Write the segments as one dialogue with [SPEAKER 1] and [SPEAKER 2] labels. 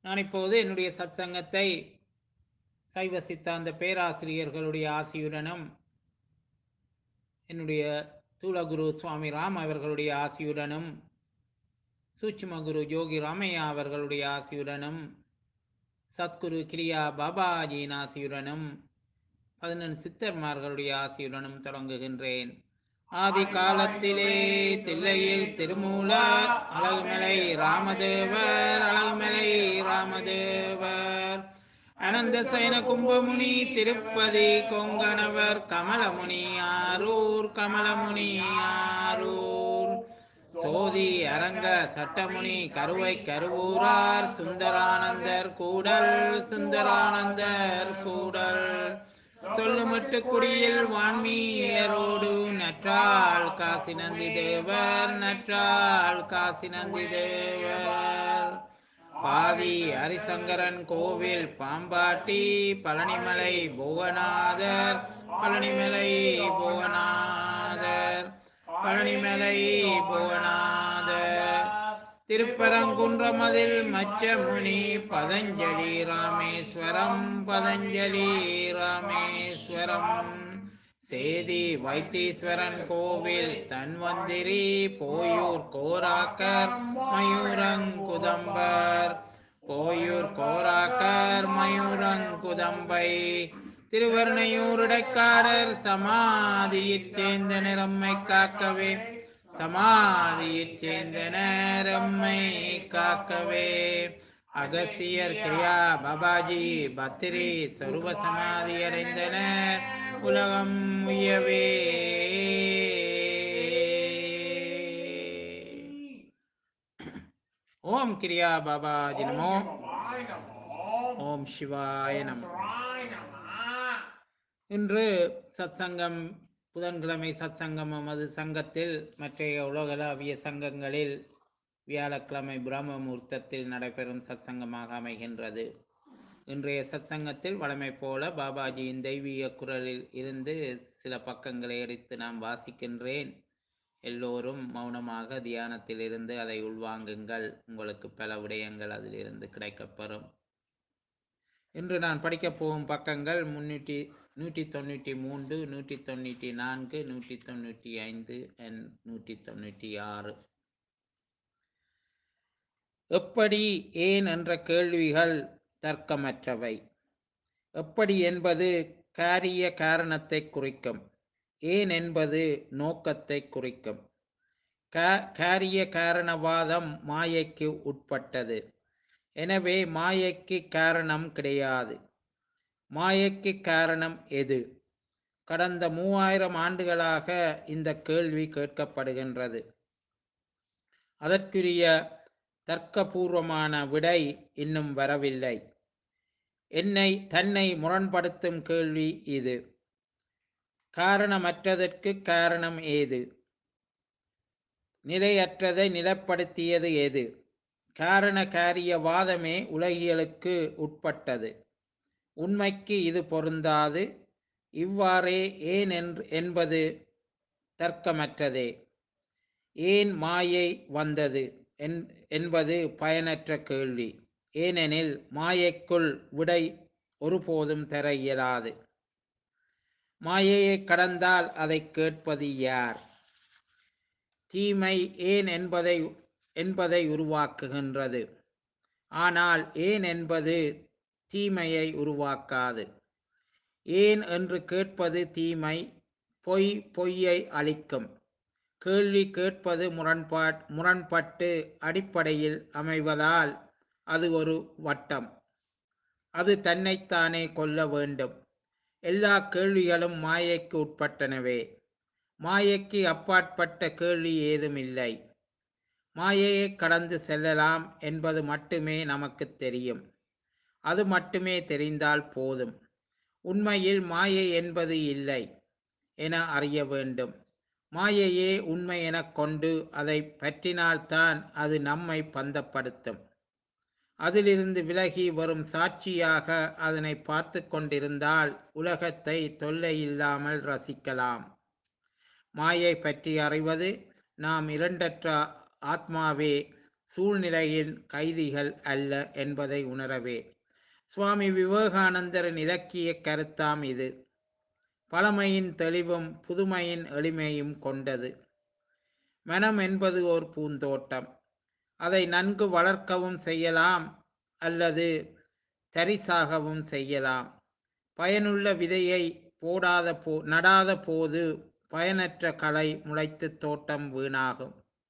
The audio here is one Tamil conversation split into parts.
[SPEAKER 1] நான் இப்போது என்னுடைய சத்சங்கத்தை சைவ சித்தாந்த பேராசிரியர்களுடைய ஆசியுடனும் என்னுடைய தூளகுரு சுவாமி ராம் அவர்களுடைய ஆசியுடனும் சூட்சும குரு யோகி ராமையா அவர்களுடைய ஆசியுடனும் சத்குரு கிரியா பாபாஜியின் ஆசியுடனும் பதினெண் சித்தர்மார்களுடைய ஆசியுடனும் தொடங்குகின்றேன் ஆதி காலத்திலே தில்லையில் திருமூலர் அழகுமலை ராமதேவர் அழகுமலை ராமதேவர் அனந்த சைன கும்பமுனி திருப்பதி கொங்கணவர் கமலமுனி ஆரூர் கமலமுனி ஆரூர் சோதி அரங்க சட்டமுனி கருவை கருவூரார் சுந்தரானந்தர் கூடல் சுந்தரானந்தர் கூடல் சொல்லுமட்டு குடியில் வான்மீயரோடு நற்றாள் காசி நந்தி தேவர் நற்றாள் காசி நந்தி தேவர் பாதி ஹரிசங்கரன் கோவில் பாம்பாட்டி பழனிமலை புவனாதர் பழனிமலை புவனாதர் பழனிமலை புவனாதர் திருப்பரங்குன்றமதில் மச்சமுனி பதஞ்சலி ராமேஸ்வரம் பதஞ்சலி ராமேஸ்வரம் சேதி வைத்தீஸ்வரன் கோவில் தன்வந்திரி போயூர் கோராக்கர் மயூரங்குதம்பர் போயூர் கோராக்கர் மயூரங்குதம்பை திருவர்ணையூருடைக்காடர் சமாதியிற் சேர்ந்த நிறம்மை காக்கவே சமாதியிற் சேர்ந்த நேரம்மை காக்கவே அகசியர் கிரியா பாபாஜி பத்திரி சொருப சமாதி அடைந்தனர் உலகம் உயவே ஓம் கிரியா பாபாஜி நமோ ஓம் சிவாய நமோ இன்று சத்சங்கம் புதன்கிழமை சத்சங்கம் நமது சங்கத்தில் மற்றைய உலகளாவிய சங்கங்களில் வியாழக்கிழமை பிரம்ம முகூர்த்தத்தில் நடைபெறும் சத்சங்கமாக அமைகின்றது இன்றைய சத்சங்கத்தில் வழமை போல பாபாஜியின் தெய்வீக குரலில் இருந்து சில பக்கங்களை எடுத்து நான் வாசிக்கின்றேன் எல்லோரும் மௌனமாக தியானத்தில் இருந்து அதை உள்வாங்குங்கள் உங்களுக்கு பல விடயங்கள் அதிலிருந்து கிடைக்கப்பெறும் இன்று நான் படிக்கப் போகும் பக்கங்கள் முன்னூற்றி நூற்றி தொண்ணூற்றி மூன்று நூற்றி தொண்ணூற்றி நான்கு நூற்றி தொண்ணூற்றி ஐந்து அண்ட் நூற்றி தொண்ணூற்றி ஆறு எப்படி ஏன் என்ற கேள்விகள் தர்க்கமற்றவை எப்படி என்பது காரிய காரணத்தை குறிக்கும் ஏன் என்பது நோக்கத்தை குறிக்கும் காரிய காரணவாதம் மாயைக்கு உட்பட்டது எனவே மாயைக்கு காரணம் கிடையாது மாயைக்கு காரணம் எது கடந்த மூவாயிரம் ஆண்டுகளாக இந்த கேள்வி கேட்கப்படுகின்றது அதற்குரிய தர்க்கபூர்வமான விடை இன்னும் வரவில்லை என்னை தன்னை முரண்படுத்தும் கேள்வி இது காரணமற்றதற்கு காரணம் ஏது நிலையற்றதை நிலப்படுத்தியது எது காரண காரிய வாதமே உலகியலுக்கு உட்பட்டது உண்மைக்கு இது பொருந்தாது இவ்வாறே ஏன் என்பது தர்க்கமற்றதே ஏன் மாயை வந்தது என்பது பயனற்ற கேள்வி ஏனெனில் மாயைக்குள் விடை ஒருபோதும் தர இயலாது மாயையை கடந்தால் அதை கேட்பது யார் தீமை ஏன் என்பதை என்பதை உருவாக்குகின்றது ஆனால் ஏன் என்பது தீமையை உருவாக்காது ஏன் என்று கேட்பது தீமை பொய் பொய்யை அளிக்கும் கேள்வி கேட்பது முரண்பாட் முரண்பட்டு அடிப்படையில் அமைவதால் அது ஒரு வட்டம் அது தன்னைத்தானே கொல்ல வேண்டும் எல்லா கேள்விகளும் மாயைக்கு உட்பட்டனவே மாயைக்கு அப்பாற்பட்ட கேள்வி ஏதும் இல்லை மாயையை கடந்து செல்லலாம் என்பது மட்டுமே நமக்கு தெரியும் அது மட்டுமே தெரிந்தால் போதும் உண்மையில் மாயை என்பது இல்லை என அறிய வேண்டும் மாயையே உண்மை எனக் கொண்டு அதை பற்றினால்தான் அது நம்மை பந்தப்படுத்தும் அதிலிருந்து விலகி வரும் சாட்சியாக அதனை பார்த்து கொண்டிருந்தால் உலகத்தை தொல்லையில்லாமல் ரசிக்கலாம் மாயை பற்றி அறிவது நாம் இரண்டற்ற ஆத்மாவே சூழ்நிலையின் கைதிகள் அல்ல என்பதை உணரவே சுவாமி விவேகானந்தரின் இலக்கிய கருத்தாம் இது பழமையின் தெளிவும் புதுமையின் எளிமையும் கொண்டது மனம் என்பது ஓர் பூந்தோட்டம் அதை நன்கு வளர்க்கவும் செய்யலாம் அல்லது தரிசாகவும் செய்யலாம் பயனுள்ள விதையை போடாத போ நடாத போது பயனற்ற களை முளைத்து தோட்டம் வீணாகும்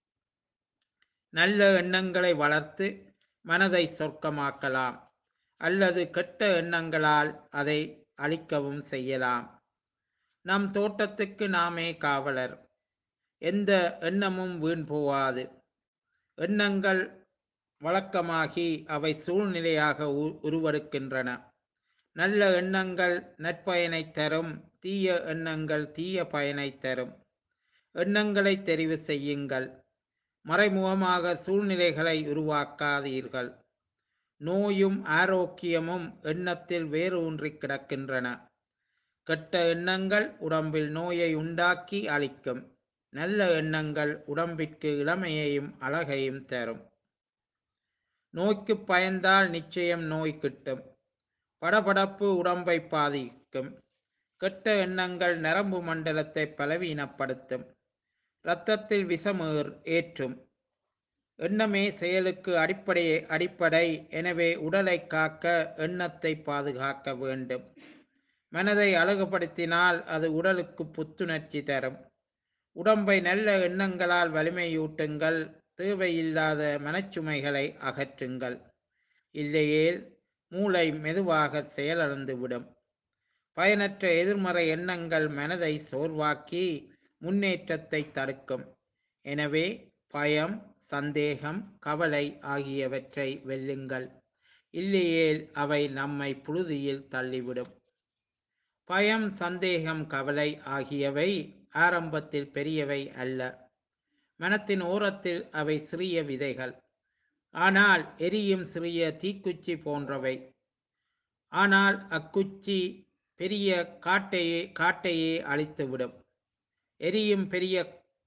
[SPEAKER 1] நல்ல எண்ணங்களை வளர்த்து மனதை சொர்க்கமாக்கலாம் அல்லது கெட்ட எண்ணங்களால் அதை அழிக்கவும் செய்யலாம் நம் தோட்டத்துக்கு நாமே காவலர் எந்த எண்ணமும் வீண் போவாது எண்ணங்கள் வழக்கமாகி அவை சூழ்நிலையாக உ- உருவெடுக்கின்றன நல்ல எண்ணங்கள் நற்பயனை தரும் தீய எண்ணங்கள் தீய பயனை தரும் எண்ணங்களை தெரிவு செய்யுங்கள் மறைமுகமாக சூழ்நிலைகளை உருவாக்காதீர்கள் நோயும் ஆரோக்கியமும் எண்ணத்தில் வேரூன்றி கிடக்கின்றன கெட்ட எண்ணங்கள் உடம்பில் நோயை உண்டாக்கி அளிக்கும் நல்ல எண்ணங்கள் உடம்பிற்கு இளமையையும் அழகையும் தரும் நோய்க்கு பயந்தால் நிச்சயம் நோய் கிட்டும் படபடப்பு உடம்பை பாதிக்கும் கெட்ட எண்ணங்கள் நரம்பு மண்டலத்தை பலவீனப்படுத்தும் இரத்தத்தில் விஷமேர் ஏற்றும் எண்ணமே செயலுக்கு அடிப்படை அடிப்படை எனவே உடலை காக்க எண்ணத்தை பாதுகாக்க வேண்டும் மனதை அழகுபடுத்தினால் அது உடலுக்கு புத்துணர்ச்சி தரும் உடம்பை நல்ல எண்ணங்களால் வலிமையூட்டுங்கள் தேவையில்லாத மனச்சுமைகளை அகற்றுங்கள் இல்லையேல் மூளை மெதுவாக செயலிழந்துவிடும் பயனற்ற எதிர்மறை எண்ணங்கள் மனதை சோர்வாக்கி முன்னேற்றத்தை தடுக்கும் எனவே பயம் சந்தேகம் கவலை ஆகியவற்றை வெல்லுங்கள் இல்லையேல் அவை நம்மை புழுதியில் தள்ளிவிடும் பயம் சந்தேகம் கவலை ஆகியவை ஆரம்பத்தில் பெரியவை அல்ல மனத்தின் ஓரத்தில் அவை சிறிய விதைகள் ஆனால் எரியும் சிறிய தீக்குச்சி போன்றவை ஆனால் அக்குச்சி பெரிய காட்டையே காட்டையே அழித்துவிடும் எரியும் பெரிய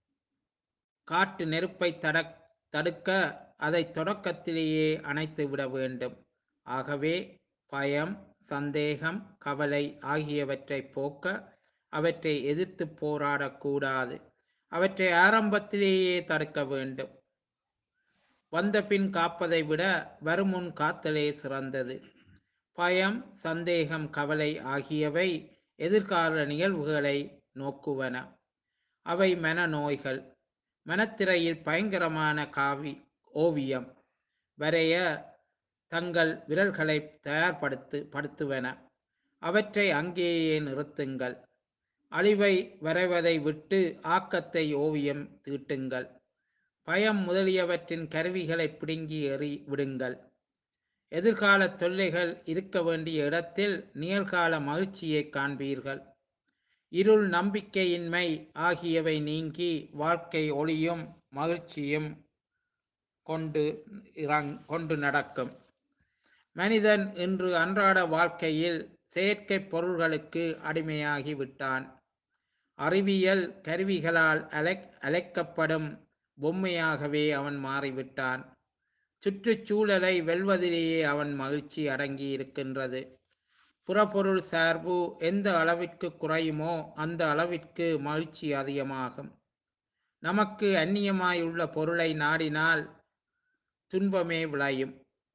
[SPEAKER 1] காட்டு நெருப்பை தடக் தடுக்க அதை தொடக்கத்திலேயே அணைத்து விட வேண்டும் ஆகவே பயம் சந்தேகம் கவலை ஆகியவற்றை போக்க அவற்றை எதிர்த்து போராடக்கூடாது அவற்றை ஆரம்பத்திலேயே தடுக்க வேண்டும் வந்த பின் காப்பதை விட வருமுன் காத்தலே சிறந்தது பயம் சந்தேகம் கவலை ஆகியவை எதிர்கால நிகழ்வுகளை நோக்குவன அவை மனநோய்கள் மனத்திரையில் பயங்கரமான காவி ஓவியம் வரைய தங்கள் விரல்களை தயார்படுத்து படுத்துவன அவற்றை அங்கேயே நிறுத்துங்கள் அழிவை வரைவதை விட்டு ஆக்கத்தை ஓவியம் தீட்டுங்கள் பயம் முதலியவற்றின் கருவிகளை பிடுங்கி எறி விடுங்கள் எதிர்கால தொல்லைகள் இருக்க வேண்டிய இடத்தில் நிகழ்கால மகிழ்ச்சியை காண்பீர்கள் இருள் நம்பிக்கையின்மை ஆகியவை நீங்கி வாழ்க்கை ஒளியும் மகிழ்ச்சியும் கொண்டு இறங் கொண்டு நடக்கும் மனிதன் இன்று அன்றாட வாழ்க்கையில் செயற்கை பொருள்களுக்கு அடிமையாகி விட்டான் அறிவியல் கருவிகளால் அலை அழைக்கப்படும் பொம்மையாகவே அவன் மாறிவிட்டான் சுற்றுச்சூழலை வெல்வதிலேயே அவன் மகிழ்ச்சி அடங்கி இருக்கின்றது புறப்பொருள் சார்பு எந்த அளவிற்கு குறையுமோ அந்த அளவிற்கு மகிழ்ச்சி அதிகமாகும் நமக்கு அந்நியமாயுள்ள பொருளை நாடினால் துன்பமே விளையும்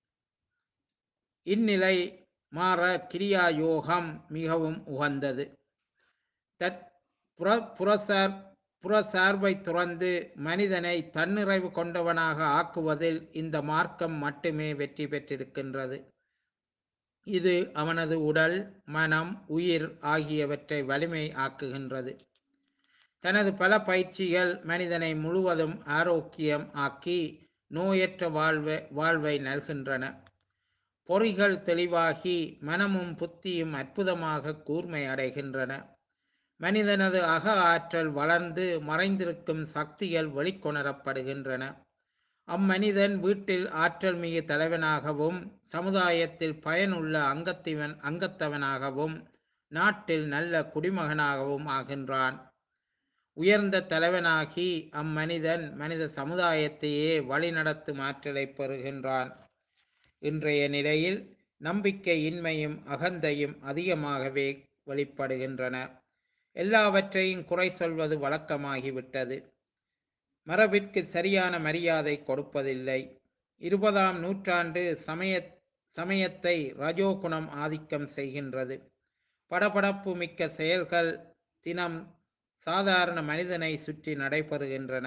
[SPEAKER 1] இந்நிலை மாற கிரியா யோகம் மிகவும் உகந்தது தற் புற புறசார் புறசார்பை துறந்து மனிதனை தன்னிறைவு கொண்டவனாக ஆக்குவதில் இந்த மார்க்கம் மட்டுமே வெற்றி பெற்றிருக்கின்றது இது அவனது உடல் மனம் உயிர் ஆகியவற்றை வலிமை ஆக்குகின்றது தனது பல பயிற்சிகள் மனிதனை முழுவதும் ஆரோக்கியம் ஆக்கி நோயற்ற வாழ்வை வாழ்வை நல்கின்றன பொறிகள் தெளிவாகி மனமும் புத்தியும் அற்புதமாக கூர்மை அடைகின்றன மனிதனது அக ஆற்றல் வளர்ந்து மறைந்திருக்கும் சக்திகள் வெளிக்கொணரப்படுகின்றன அம்மனிதன் வீட்டில் ஆற்றல் மிகு தலைவனாகவும் சமுதாயத்தில் பயனுள்ள அங்கத்திவன் அங்கத்தவனாகவும் நாட்டில் நல்ல குடிமகனாகவும் ஆகின்றான் உயர்ந்த தலைவனாகி அம்மனிதன் மனித சமுதாயத்தையே வழிநடத்தும் ஆற்றலை பெறுகின்றான் இன்றைய நிலையில் நம்பிக்கையின்மையும் அகந்தையும் அதிகமாகவே வெளிப்படுகின்றன எல்லாவற்றையும் குறை சொல்வது வழக்கமாகிவிட்டது மரபிற்கு சரியான மரியாதை கொடுப்பதில்லை இருபதாம் நூற்றாண்டு சமய சமயத்தை ரஜோகுணம் ஆதிக்கம் செய்கின்றது படபடப்பு மிக்க செயல்கள் தினம் சாதாரண மனிதனை சுற்றி நடைபெறுகின்றன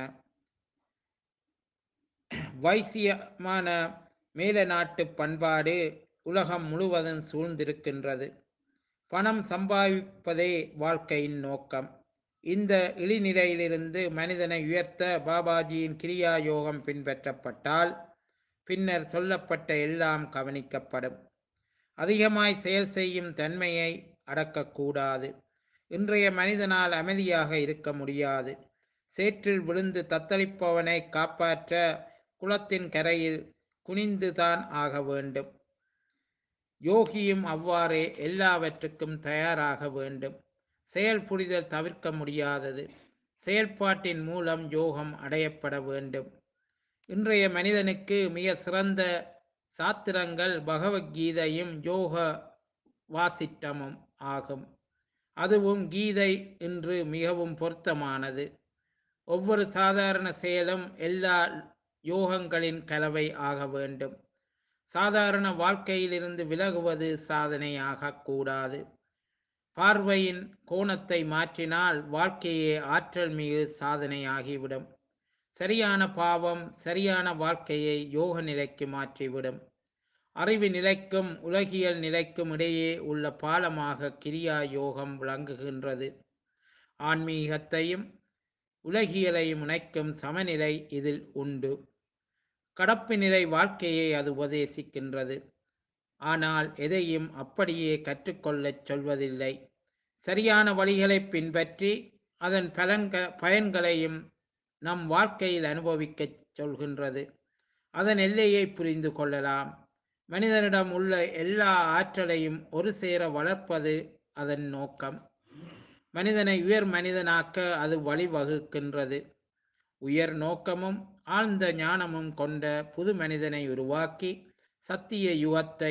[SPEAKER 1] வைசியமான மேல நாட்டு பண்பாடு உலகம் முழுவதும் சூழ்ந்திருக்கின்றது பணம் சம்பாதிப்பதே வாழ்க்கையின் நோக்கம் இந்த இழிநிலையிலிருந்து மனிதனை உயர்த்த பாபாஜியின் கிரியா யோகம் பின்பற்றப்பட்டால் பின்னர் சொல்லப்பட்ட எல்லாம் கவனிக்கப்படும் அதிகமாய் செயல் செய்யும் தன்மையை அடக்கக்கூடாது இன்றைய மனிதனால் அமைதியாக இருக்க முடியாது சேற்றில் விழுந்து தத்தளிப்பவனை காப்பாற்ற குளத்தின் கரையில் குனிந்துதான் ஆக வேண்டும் யோகியும் அவ்வாறே எல்லாவற்றுக்கும் தயாராக வேண்டும் செயல் புரிதல் தவிர்க்க முடியாதது செயல்பாட்டின் மூலம் யோகம் அடையப்பட வேண்டும் இன்றைய மனிதனுக்கு மிக சிறந்த சாத்திரங்கள் பகவத்கீதையும் யோக வாசிட்டமும் ஆகும் அதுவும் கீதை இன்று மிகவும் பொருத்தமானது ஒவ்வொரு சாதாரண செயலும் எல்லா யோகங்களின் கலவை ஆக வேண்டும் சாதாரண வாழ்க்கையிலிருந்து விலகுவது சாதனையாக கூடாது பார்வையின் கோணத்தை மாற்றினால் வாழ்க்கையே ஆற்றல் மிகு சாதனையாகிவிடும் சரியான பாவம் சரியான வாழ்க்கையை யோக நிலைக்கு மாற்றிவிடும் அறிவு நிலைக்கும் உலகியல் நிலைக்கும் இடையே உள்ள பாலமாக கிரியா யோகம் விளங்குகின்றது ஆன்மீகத்தையும் உலகியலையும் இணைக்கும் சமநிலை இதில் உண்டு கடப்பு நிலை வாழ்க்கையை அது உபதேசிக்கின்றது ஆனால் எதையும் அப்படியே கற்றுக்கொள்ளச் சொல்வதில்லை சரியான வழிகளை பின்பற்றி அதன் பலன்க பயன்களையும் நம் வாழ்க்கையில் அனுபவிக்கச் சொல்கின்றது அதன் எல்லையை புரிந்து கொள்ளலாம் மனிதனிடம் உள்ள எல்லா ஆற்றலையும் ஒரு சேர வளர்ப்பது அதன் நோக்கம் மனிதனை உயர் மனிதனாக்க அது வழிவகுக்கின்றது உயர் நோக்கமும் ஆழ்ந்த ஞானமும் கொண்ட புது மனிதனை உருவாக்கி சத்திய யுகத்தை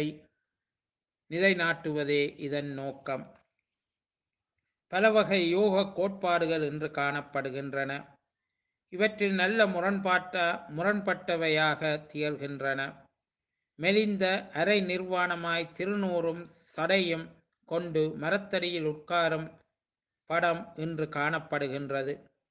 [SPEAKER 1] நிலைநாட்டுவதே இதன் நோக்கம் பல வகை யோக கோட்பாடுகள் இன்று காணப்படுகின்றன இவற்றில் நல்ல முரண்பாட்ட முரண்பட்டவையாக திகழ்கின்றன மெலிந்த அரை நிர்வாணமாய் திருநூறும் சடையும் கொண்டு மரத்தடியில் உட்காரும் படம் இன்று காணப்படுகின்றது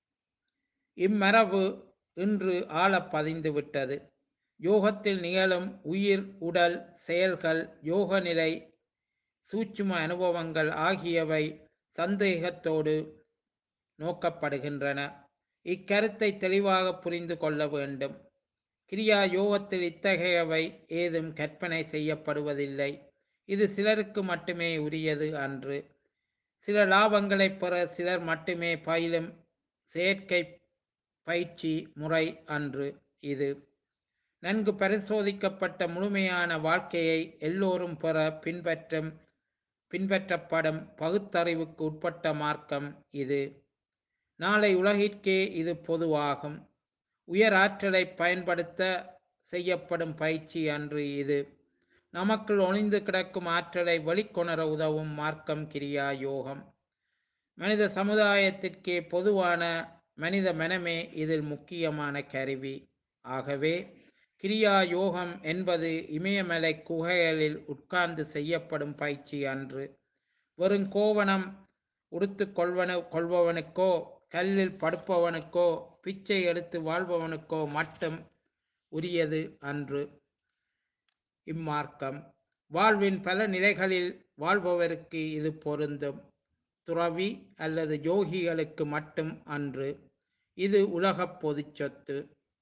[SPEAKER 1] இம்மரபு இன்று ஆழ பதிந்து விட்டது யோகத்தில் நிகழும் உயிர் உடல் செயல்கள் யோக நிலை சூட்சும அனுபவங்கள் ஆகியவை சந்தேகத்தோடு நோக்கப்படுகின்றன இக்கருத்தை தெளிவாக புரிந்து கொள்ள வேண்டும் கிரியா யோகத்தில் இத்தகையவை ஏதும் கற்பனை செய்யப்படுவதில்லை இது சிலருக்கு மட்டுமே உரியது அன்று சில லாபங்களை பெற சிலர் மட்டுமே பயிலும் செயற்கை பயிற்சி முறை அன்று இது நன்கு பரிசோதிக்கப்பட்ட முழுமையான வாழ்க்கையை எல்லோரும் பெற பின்பற்றும் பின்பற்றப்படும் பகுத்தறிவுக்கு உட்பட்ட மார்க்கம் இது நாளை உலகிற்கே இது பொதுவாகும் உயர் ஆற்றலை பயன்படுத்த செய்யப்படும் பயிற்சி அன்று இது நமக்குள் ஒளிந்து கிடக்கும் ஆற்றலை வெளிக்கொணர உதவும் மார்க்கம் கிரியா யோகம் மனித சமுதாயத்திற்கே பொதுவான மனித மனமே இதில் முக்கியமான கருவி ஆகவே கிரியா யோகம் என்பது இமயமலை குகைகளில் உட்கார்ந்து செய்யப்படும் பயிற்சி அன்று வெறும் கோவணம் உடுத்து கொள்வன கொள்பவனுக்கோ கல்லில் படுப்பவனுக்கோ பிச்சை எடுத்து வாழ்பவனுக்கோ மட்டும் உரியது அன்று இம்மார்க்கம் வாழ்வின் பல நிலைகளில் வாழ்பவருக்கு இது பொருந்தும் துறவி அல்லது யோகிகளுக்கு மட்டும் அன்று இது உலகப் பொதுச் சொத்து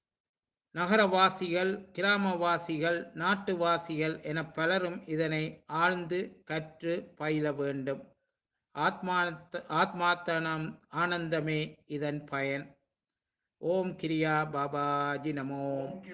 [SPEAKER 1] நகரவாசிகள் கிராமவாசிகள் நாட்டுவாசிகள் என பலரும் இதனை ஆழ்ந்து கற்று பயில வேண்டும் ஆத்மானத்த ஆத்மாத்தனம் ஆனந்தமே இதன் பயன் ஓம் கிரியா பாபாஜி நமோ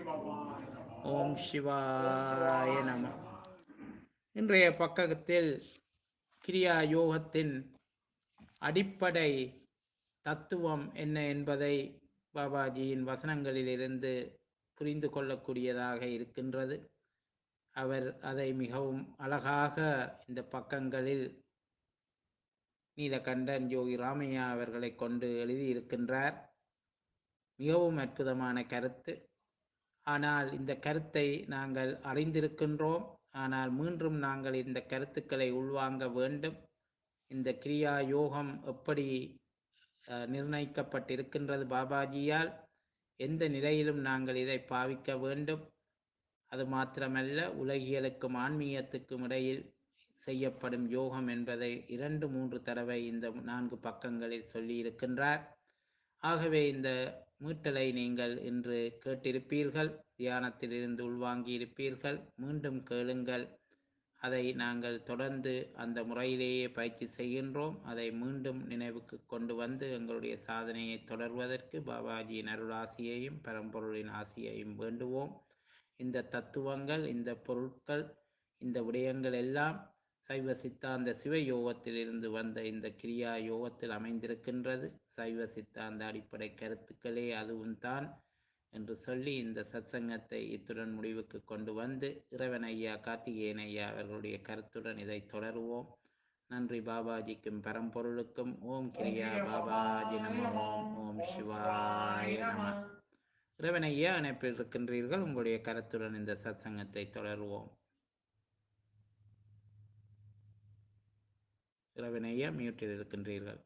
[SPEAKER 1] ஓம் சிவாய நம இன்றைய பக்கத்தில் கிரியா யோகத்தின் அடிப்படை தத்துவம் என்ன என்பதை பாபாஜியின் வசனங்களிலிருந்து புரிந்து கொள்ளக்கூடியதாக இருக்கின்றது அவர் அதை மிகவும் அழகாக இந்த பக்கங்களில் நீலகண்டன் யோகி ராமையா அவர்களை கொண்டு எழுதியிருக்கின்றார் மிகவும் அற்புதமான கருத்து ஆனால் இந்த கருத்தை நாங்கள் அறிந்திருக்கின்றோம் ஆனால் மீண்டும் நாங்கள் இந்த கருத்துக்களை உள்வாங்க வேண்டும் இந்த கிரியா யோகம் எப்படி அஹ், நிர்ணயிக்கப்பட்டிருக்கின்றது பாபாஜியால் எந்த நிலையிலும் நாங்கள் இதை பாவிக்க வேண்டும் அது மாத்திரமல்ல உலகியலுக்கும் ஆன்மீகத்துக்கும் இடையில் செய்யப்படும் யோகம் என்பதை இரண்டு மூன்று தடவை இந்த நான்கு பக்கங்களில் சொல்லியிருக்கின்றார் ஆகவே இந்த மீட்டலை நீங்கள் இன்று கேட்டிருப்பீர்கள் தியானத்திலிருந்து உள்வாங்கி இருப்பீர்கள் மீண்டும் கேளுங்கள் அதை நாங்கள் தொடர்ந்து அந்த முறையிலேயே பயிற்சி செய்கின்றோம் அதை மீண்டும் நினைவுக்கு கொண்டு வந்து எங்களுடைய சாதனையை தொடர்வதற்கு பாபாஜியின் அருளாசியையும் பரம்பொருளின் ஆசியையும் வேண்டுவோம் இந்த தத்துவங்கள் இந்த பொருட்கள் இந்த விடயங்கள் எல்லாம் சைவ சித்தாந்த சிவ யோகத்திலிருந்து வந்த இந்த கிரியா யோகத்தில் அமைந்திருக்கின்றது சைவ சித்தாந்த அடிப்படை கருத்துக்களே அதுவும் தான் என்று சொல்லி இந்த சத்சங்கத்தை இத்துடன் முடிவுக்கு கொண்டு வந்து இறைவன் ஐயா கார்த்திகேயன் ஐயா அவர்களுடைய கருத்துடன் இதை தொடருவோம் நன்றி பாபாஜிக்கும் பரம்பொருளுக்கும் ஓம் கிரியா பாபாஜி நம ஓம் ஓம் சிவாய நம இறைவன் ஐயா இணைப்பில் இருக்கின்றீர்கள் உங்களுடைய கருத்துடன் இந்த சத்சங்கத்தை தொடருவோம் இறைவன் ஐயா மியூட்டில் இருக்கின்றீர்கள்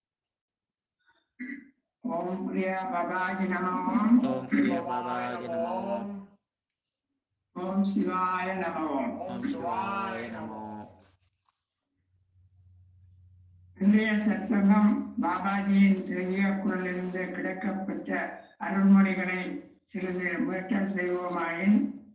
[SPEAKER 2] ஓம் பிரியா பாபாஜி நமோ
[SPEAKER 1] ஓம் கிரியா பாபாஜி நம ஓம்
[SPEAKER 2] ஓம் சிவாய நமோ
[SPEAKER 1] ஓம் சிவாய நமோ
[SPEAKER 2] இன்றைய சத்சங்கம் பாபாஜியின் தெய்வீக குரலிலிருந்து கிடைக்கப்பட்ட அருள்மொழிகளை சிறிது மீட்டல் செய்வோமாயின்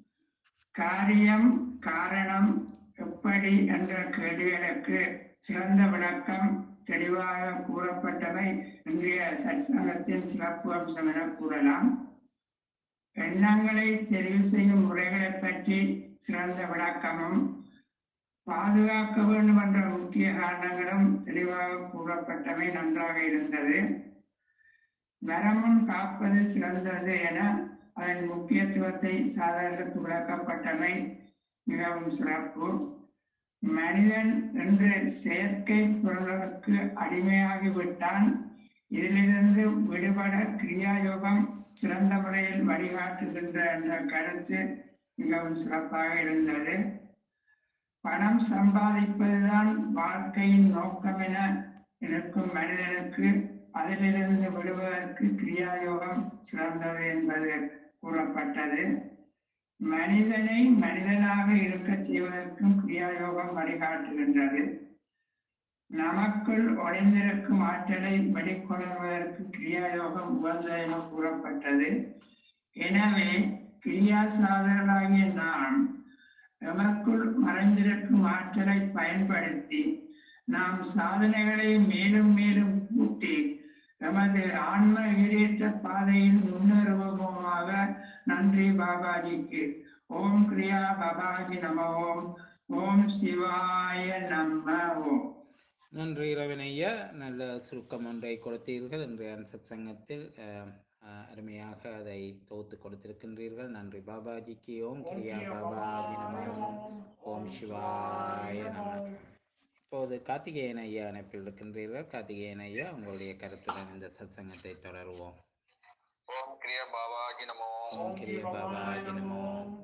[SPEAKER 2] காரியம் காரணம் எப்படி என்ற கேள்விகளுக்கு சிறந்த விளக்கம் தெளிவாக கூறப்பட்டவை இன்றைய சத்சங்கத்தின் சிறப்பு அம்சம் என கூறலாம் எண்ணங்களை தெரிவு செய்யும் முறைகளை பற்றி சிறந்த விளக்கமும் பாதுகாக்க வேண்டும் என்ற முக்கிய காரணங்களும் தெளிவாக கூறப்பட்டவை நன்றாக இருந்தது நரமும் காப்பது சிறந்தது என அதன் முக்கியத்துவத்தை சாதகர்களுக்கு விளக்கப்பட்டவை மிகவும் சிறப்பு மனிதன் என்று செயற்கை பொருளுக்கு அடிமையாகிவிட்டான் இதிலிருந்து விடுபட கிரியாயோகம் சிறந்த முறையில் வழிகாட்டுகின்ற என்ற கருத்து மிகவும் சிறப்பாக இருந்தது பணம் சம்பாதிப்பதுதான் வாழ்க்கையின் நோக்கம் என இருக்கும் மனிதனுக்கு அதிலிருந்து விடுவதற்கு கிரியாயோகம் சிறந்தது என்பது கூறப்பட்டது மனிதனை மனிதனாக இருக்கச் செய்வதற்கும் கிரியாயோகம் வழிகாட்டுகின்றது நமக்குள் ஒளிந்திருக்கும் ஆற்றலை வெளிக்கொணர்வதற்கு கிரியாயோகம் உகந்தது என கூறப்பட்டது எனவே கிரியா சாதகர்களாகிய நாம் எமக்குள் மறைந்திருக்கும் ஆற்றலை பயன்படுத்தி நாம் சாதனைகளை மேலும் மேலும் கூட்டி எமது ஆன்ம ஈடேற்ற பாதையில் முன்னேறுவோமாக நன்றி பாபாஜிக்கு ஓம் கிரியா பாபாஜி நம ஓம் ஓம் சிவாய நம ஓம்
[SPEAKER 1] நன்றி இறைவன் ஐயா நல்ல சுருக்கம் ஒன்றை கொடுத்தீர்கள் இன்றைய சத் சங்கத்தில் அஹ், அஹ், அருமையாக அதை தொகுத்து கொடுத்திருக்கின்றீர்கள் நன்றி பாபாஜிக்கு ஓம் கிரியா பாபாஜி நம ஓம் ஓம் சிவாய நம இப்போது கார்த்திகேயன் ஐயா அனுப்பில் இருக்கின்றீர்கள் கார்த்திகேயன் ஐயா உங்களுடைய கருத்துடன் இந்த சத்சங்கத்தை தொடருவோம்
[SPEAKER 3] ஓம் கிரியா பாபாஜி நமோ
[SPEAKER 1] ஓம் கிரிய பாபாஜி நமோ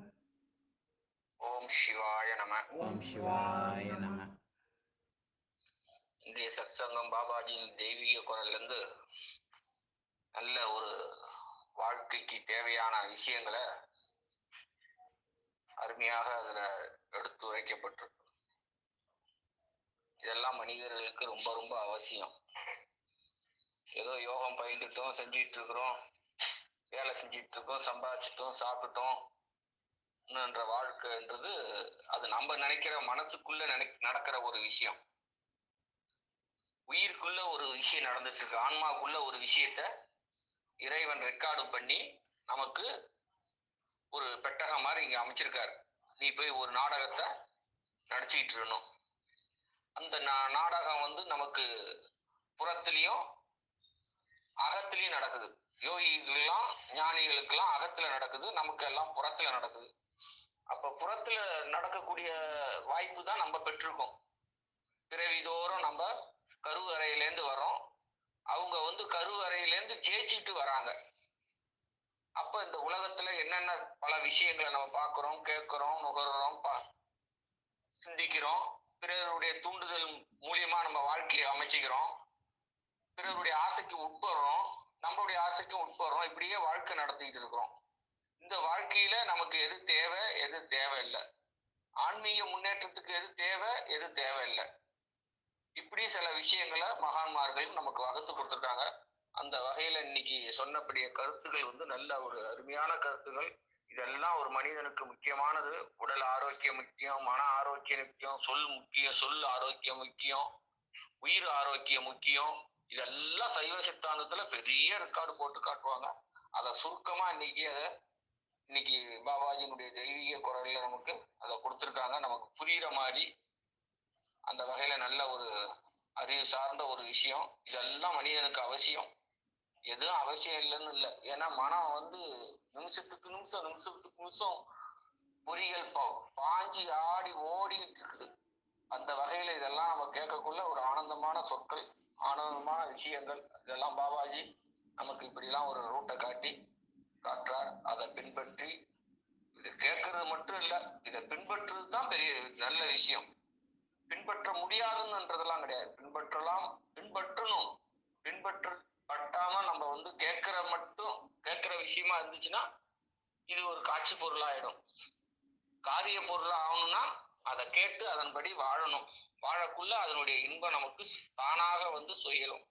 [SPEAKER 3] ஓம் சிவாய நம
[SPEAKER 1] ஓம் சிவாய நம
[SPEAKER 3] இன்றைய சத்சங்கம் பாபாஜியின் தெய்வீக குரல்ல இருந்து நல்ல ஒரு வாழ்க்கைக்கு தேவையான விஷயங்களை அருமையாக அதுல எடுத்து உரைக்கப்பட்டிருக்கு இதெல்லாம் மனிதர்களுக்கு ரொம்ப ரொம்ப அவசியம் ஏதோ யோகம் பயின்றுட்டோம் செஞ்சிட்டு இருக்கிறோம் வேலை செஞ்சிட்டு இருக்கோம் சம்பாதிச்சிட்டோம் சாப்பிட்டோம் என்ற வாழ்க்கைன்றது அது நம்ம நினைக்கிற மனசுக்குள்ள நினை நடக்கிற ஒரு விஷயம் உயிருக்குள்ள ஒரு விஷயம் நடந்துட்டு இருக்கு ஆன்மாக்குள்ள ஒரு விஷயத்த இறைவன் ரெக்கார்டு பண்ணி நமக்கு ஒரு பெட்டகம் மாதிரி இங்க அமைச்சிருக்காரு நீ போய் ஒரு நாடகத்தை நடிச்சுக்கிட்டு இருக்கணும் அந்த நா- நாடகம் வந்து நமக்கு புறத்துலயும் அகத்திலயும் நடக்குது யோகிகளுக்கெல்லாம் ஞானிகளுக்கெல்லாம் அகத்துல நடக்குது நமக்கு எல்லாம் புறத்துல நடக்குது அப்ப புறத்துல நடக்கக்கூடிய வாய்ப்பு தான் நம்ம பெற்றிருக்கோம் பிறவிதோறும் நம்ம கருவறையிலேருந்து வரோம் அவங்க வந்து கருவறையிலேருந்து ஜெயிச்சிட்டு வராங்க அப்ப இந்த உலகத்துல என்னென்ன பல விஷயங்களை நம்ம பார்க்கிறோம் கேட்கிறோம் நுகர்றோம் பா- சிந்திக்கிறோம் பிறருடைய தூண்டுதல் மூலியமா நம்ம வாழ்க்கையை அமைச்சிக்கிறோம் பிறருடைய ஆசைக்கு உட்படுறோம் நம்மளுடைய ஆசைக்கும் உட்படுறோம் இப்படியே வாழ்க்கை நடத்திக்கிட்டு இருக்கிறோம் இந்த வாழ்க்கையில நமக்கு எது தேவை எது தேவையில்லை ஆன்மீக முன்னேற்றத்துக்கு எது தேவை எது தேவையில்லை இப்படி சில விஷயங்களை மகான்மார்கள் நமக்கு வகுத்து கொடுத்துருக்காங்க அந்த வகையில இன்னைக்கு சொன்னபடிய கருத்துகள் வந்து நல்ல ஒரு அருமையான கருத்துகள் இதெல்லாம் ஒரு மனிதனுக்கு முக்கியமானது உடல் ஆரோக்கியம் முக்கியம் மன ஆரோக்கியம் முக்கியம் சொல் முக்கியம் சொல் ஆரோக்கியம் முக்கியம் உயிர் ஆரோக்கியம் முக்கியம் இதெல்லாம் சைவ சித்தாந்தத்துல பெரிய ரெக்கார்டு போட்டு காட்டுவாங்க அதை சுருக்கமா இன்னைக்கு அதை இன்னைக்கு பாபாஜியினுடைய தெய்வீக குரல்ல நமக்கு அதை கொடுத்துருக்காங்க நமக்கு புரியுற மாதிரி அந்த வகையில நல்ல ஒரு அறிவு சார்ந்த ஒரு விஷயம் இதெல்லாம் மனிதனுக்கு அவசியம் எதுவும் அவசியம் இல்லைன்னு இல்லை ஏன்னா மனம் வந்து நிமிஷத்துக்கு நிமிஷம் நிமிஷத்துக்கு நிமிஷம் பொறிகள் பா- பாஞ்சி ஆடி ஓடிக்கிட்டு இருக்குது அந்த வகையில இதெல்லாம் நம்ம கேட்கக்குள்ள ஒரு ஆனந்தமான சொற்கள் ஆனந்தமான விஷயங்கள் இதெல்லாம் பாபாஜி நமக்கு இப்படிலாம் ஒரு ரூட்டை காட்டி காட்டுறார் அதை பின்பற்றி இது கேட்கறது மட்டும் இல்ல இதை பின்பற்றுறது தான் பெரிய நல்ல விஷயம் பின்பற்ற முடியாதுன்றதெல்லாம் கிடையாது பின்பற்றலாம் பின்பற்றணும் பின்பற்ற பட்டாம நம்ம வந்து கேட்கிற மட்டும் கேட்கிற விஷயமா இருந்துச்சுன்னா இது ஒரு காட்சி பொருளாயிடும் காரிய பொருளா ஆகணும்னா அதை கேட்டு அதன்படி வாழணும் வாழக்குள்ள அதனுடைய இன்பம் நமக்கு தானாக வந்து சுயலும்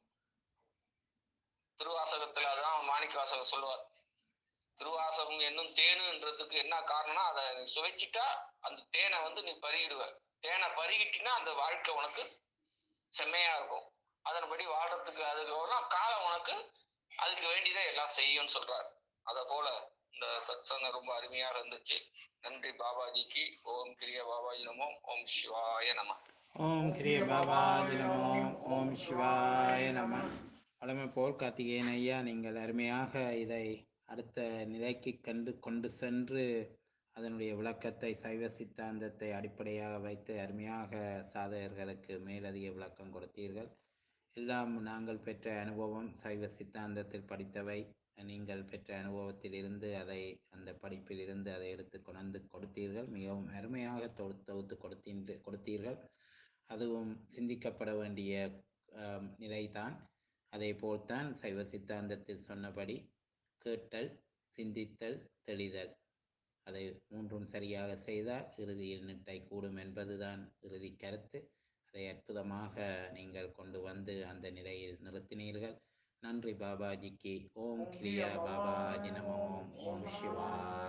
[SPEAKER 3] திருவாசகத்துல அதான் மாணிக்கவாசகர் சொல்லுவார் திருவாசகம் என்னும் தேனுன்றதுக்கு என்ன காரணம்னா அதை நீ சுவைச்சிட்டா அந்த தேனை வந்து நீ பருகிடுவ தேனை பருகிட்டினா அந்த வாழ்க்கை உனக்கு செம்மையா இருக்கும் அதன்படி வாழ்றதுக்கு அதுக்கு காலம் உனக்கு அதுக்கு வேண்டியதை எல்லாம் செய்யும்னு சொல்றாரு அத போல இந்த சத்சங்கம் ரொம்ப அருமையாக இருந்துச்சு நன்றி பாபாஜிக்கு ஓம் கிரிய பாபாஜி நமோ ஓம் சிவாய நம
[SPEAKER 1] ஓம் கிரிய பாபாஜி நமோ ஓம் சிவாய நம வழமை போல் கார்த்திகேயன் ஐயா நீங்கள் அருமையாக இதை அடுத்த நிலைக்கு கண்டு கொண்டு சென்று அதனுடைய விளக்கத்தை சைவ சித்தாந்தத்தை அடிப்படையாக வைத்து அருமையாக சாதகர்களுக்கு மேலதிக விளக்கம் கொடுத்தீர்கள் எல்லாம் நாங்கள் பெற்ற அனுபவம் சைவ சித்தாந்தத்தில் படித்தவை நீங்கள் பெற்ற அனுபவத்தில் இருந்து அதை அந்த படிப்பில் இருந்து அதை எடுத்து கொண்டு கொடுத்தீர்கள் மிகவும் அருமையாக தொகு- தொகுத்து கொடுத்தீர்கள் கொடுத்தீர்கள் அதுவும் சிந்திக்கப்பட வேண்டிய ஆம், நிலைதான் அதே போல்தான் சைவ சித்தாந்தத்தில் சொன்னபடி கேட்டல் சிந்தித்தல் தெளிதல் அதை மூன்றும் சரியாக செய்தால் இறுதியில் நிட்டை கூடும் என்பதுதான் இறுதி கருத்து அதை அற்புதமாக நீங்கள் கொண்டு வந்து அந்த நிலையில் நிறுத்தினீர்கள் நன்றி பாபாஜிக்கு ஓம் கிரியா பாபாஜி நமோ ஓம் சிவாய